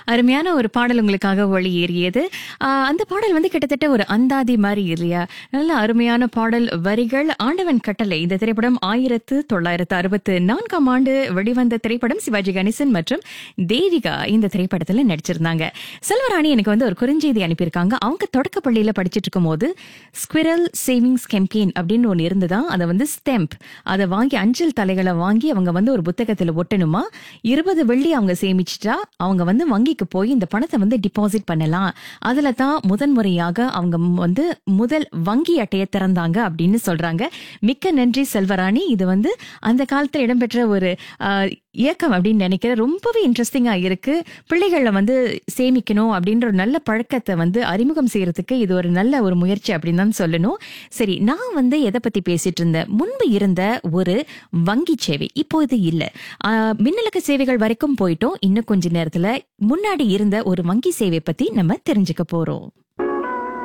அருமையான ஒரு பாடல் உங்களுக்காக ஒளி ஏறியது ஆஹ் அந்த பாடல் வந்து கிட்டத்தட்ட ஒரு அந்தாதி மாதிரி இல்லையா நல்ல அருமையான பாடல் வரிகள் ஆண்டவன் கட்டளை இந்த திரைப்படம் ஆயிரத்து தொள்ளாயிரத்து அறுபத்து நான்காம் ஆண்டு வெளிவந்த திரைப்படம் சிவாஜி கணேசன் மற்றும் தேவிகா இந்த திரைப்படத்துல நடிச்சிருந்தாங்க செல்வராணி எனக்கு வந்து ஒரு குறுஞ்செய்தி அனுப்பியிருக்காங்க அவங்க தொடக்க பள்ளியில படிச்சிட்டு இருக்கும்போது ஸ்குவிரல் சேவிங்ஸ் கேம்பெயின் அப்படின்னு ஒன்று இருந்ததா அதை வந்து ஸ்டெம்ப் அதை வாங்கி அஞ்சல் தலைகளை வாங்கி அவங்க வந்து ஒரு புத்தகத்துல ஒட்டணுமா இருபது வெள்ளி அவங்க சேமிச்சிட்டா அவங்க வந்து வங்கிக்கு போய் இந்த பணத்தை வந்து டிபாசிட் பண்ணலாம் அதுல தான் முதன்முறையாக அவங்க ம் வந்து முதல் வங்கி அட்டையை திறந்தாங்க அப்படின்னு சொல்றாங்க மிக்க நன்றி செல்வராணி இது வந்து அந்த காலத்துல இடம்பெற்ற ஒரு ஆஹ், இயக்கம் அப்படின்னு நினைக்கிறேன் ரொம்பவே இன்ட்ரெஸ்டிங்கா இருக்கு பிள்ளைகளை வந்து சேமிக்கணும் அப்படின்ற ஒரு நல்ல பழக்கத்தை வந்து அறிமுகம் செய்யறதுக்கு இது ஒரு நல்ல ஒரு முயற்சி அப்படின்னு தான் சொல்லணும் சரி நான் வந்து எதை பத்தி பேசிட்டு இருந்தேன் முன்பு இருந்த ஒரு வங்கி சேவை இப்போது இல்ல ஆஹ், மின்னலுக்க சேவைகள் வரைக்கும் போயிட்டோம் இன்னும் கொஞ்ச நேரத்துல முன்னாடி இருந்த ஒரு வங்கி சேவை பத்தி நம்ம தெரிஞ்சுக்க போறோம்